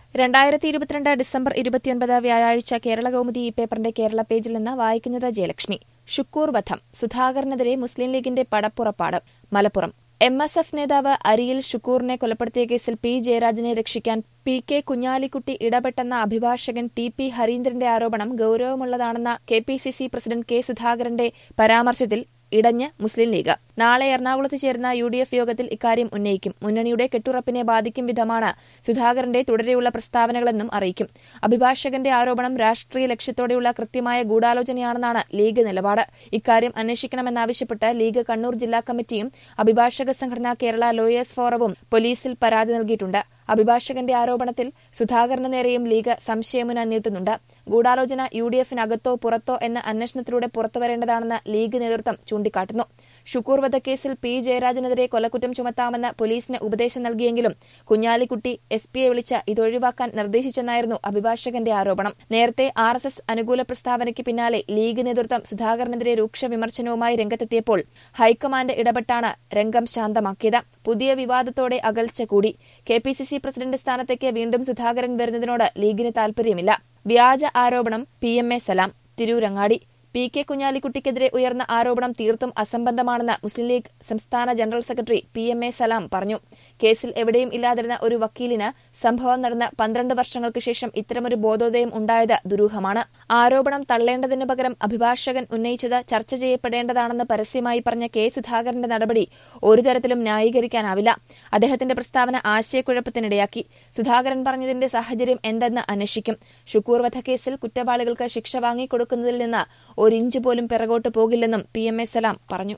രണ്ടായിരത്തി ഇരുപത്തിരണ്ട് ഡിസംബർ ഇരുപത്തിയൊൻപത് വ്യാഴാഴ്ച കേരള കൗമുദി ഈ പേപ്പറിന്റെ കേരള പേജിൽ നിന്ന് വായിക്കുന്നത് ജയലക്ഷ്മി ഷുക്കൂർ വധം സുധാകരനെതിരെ മുസ്ലിം ലീഗിന്റെ പടപ്പുറപ്പാട് മലപ്പുറം എം എസ് എഫ് നേതാവ് അരിയിൽ ഷുക്കൂറിനെ കൊലപ്പെടുത്തിയ കേസിൽ പി ജയരാജനെ രക്ഷിക്കാൻ പി കെ കുഞ്ഞാലിക്കുട്ടി ഇടപെട്ടെന്ന അഭിഭാഷകൻ ടി പി ഹരീന്ദ്രന്റെ ആരോപണം ഗൌരവമുള്ളതാണെന്ന K P C C president K സുധാകരന്റെ പരാമർശത്തിൽ ഇടഞ്ഞ് മുസ്ലിം ലീഗ് നാളെ എറണാകുളത്ത് ചേരുന്ന യു ഡി എഫ് യോഗത്തിൽ ഇക്കാര്യം ഉന്നയിക്കും മുന്നണിയുടെ കെട്ടുറപ്പിനെ ബാധിക്കും വിധമാണ് സുധാകരന്റെ തുടരെയുള്ള പ്രസ്താവനകളെന്നും അറിയിക്കും അഭിഭാഷകന്റെ ആരോപണം രാഷ്ട്രീയ ലക്ഷ്യത്തോടെയുള്ള കൃത്യമായ ഗൂഢാലോചനയാണെന്നാണ് ലീഗ് നിലപാട് ഇക്കാര്യം അന്വേഷിക്കണമെന്നാവശ്യപ്പെട്ട് ലീഗ് കണ്ണൂർ ജില്ലാ കമ്മിറ്റിയും അഭിഭാഷക സംഘടന കേരള ലോയേഴ്സ് ഫോറവും പോലീസിൽ പരാതി നൽകിയിട്ടുണ്ട് അഭിഭാഷകന്റെ ആരോപണത്തിൽ സുധാകരന് നേരെയും ലീഗ് സംശയമുന നീട്ടുന്നുണ്ട് ഗൂഢാലോചന യു ഡി എഫിനകത്തോ പുറത്തോ എന്ന അന്വേഷണത്തിലൂടെ പുറത്തുവരേണ്ടതാണെന്ന് ലീഗ് നേതൃത്വം ചൂണ്ടിക്കാട്ടുന്നു ഷുക്കൂർ വധക്കേസിൽ പി ജയരാജനെതിരെ കൊലക്കുറ്റം ചുമത്താമെന്ന് പോലീസിന് ഉപദേശം നൽകിയെങ്കിലും കുഞ്ഞാലിക്കുട്ടി എസ് പിയെ വിളിച്ച് ഇതൊഴിവാക്കാൻ നിർദ്ദേശിച്ചെന്നായിരുന്നു അഭിഭാഷകന്റെ ആരോപണം നേരത്തെ ആർ എസ് എസ് അനുകൂല പ്രസ്താവനയ്ക്ക് പിന്നാലെ ലീഗ് നേതൃത്വം സുധാകരനെതിരെ രൂക്ഷ വിമർശനവുമായി രംഗത്തെത്തിയപ്പോൾ ഹൈക്കമാൻഡ് ഇടപെട്ടാണ് രംഗം ശാന്തമാക്കിയത് പുതിയ വിവാദത്തോടെ അകൽച്ച കൂടി K P C C president സ്ഥാനത്തേക്ക് വീണ്ടും സുധാകരൻ വരുന്നതിനോട് ലീഗിന് താൽപര്യമില്ല വ്യാജ ആരോപണം P M A Salam Tirurangadi P K കുഞ്ഞാലിക്കുട്ടിക്കെതിരെ ഉയർന്ന ആരോപണം തീർത്തും അസംബന്ധമാണെന്ന് മുസ്ലിം ലീഗ് സംസ്ഥാന general secretary P M A Salam പറഞ്ഞു കേസിൽ എവിടെയും ഇല്ലാതിരുന്ന ഒരു വക്കീലിന് സംഭവം നടന്ന പന്ത്രണ്ട് വർഷങ്ങൾക്ക് ശേഷം ഇത്തരമൊരു ബോധോദയം ഉണ്ടായത് ദുരൂഹമാണ് ആരോപണം തള്ളേണ്ടതിനു പകരം അഭിഭാഷകൻ ഉന്നയിച്ചത് ചർച്ച ചെയ്യപ്പെടേണ്ടതാണെന്ന് പരസ്യമായി പറഞ്ഞ കെ സുധാകരന്റെ നടപടി ഒരു തരത്തിലും ന്യായീകരിക്കാനാവില്ല അദ്ദേഹത്തിന്റെ പ്രസ്താവന ആശയക്കുഴപ്പത്തിനിടയാക്കി സുധാകരൻ പറഞ്ഞതിന്റെ സാഹചര്യം എന്തെന്ന് അന്വേഷിക്കും ഷുക്കൂർ വധക്കേസിൽ കുറ്റവാളികൾക്ക് ശിക്ഷ വാങ്ങിക്കൊടുക്കുന്നതിൽ നിന്ന് ഒരിഞ്ച് പോലും പിറകോട്ട് പോകില്ലെന്നും പി എം എ സലാം പറഞ്ഞു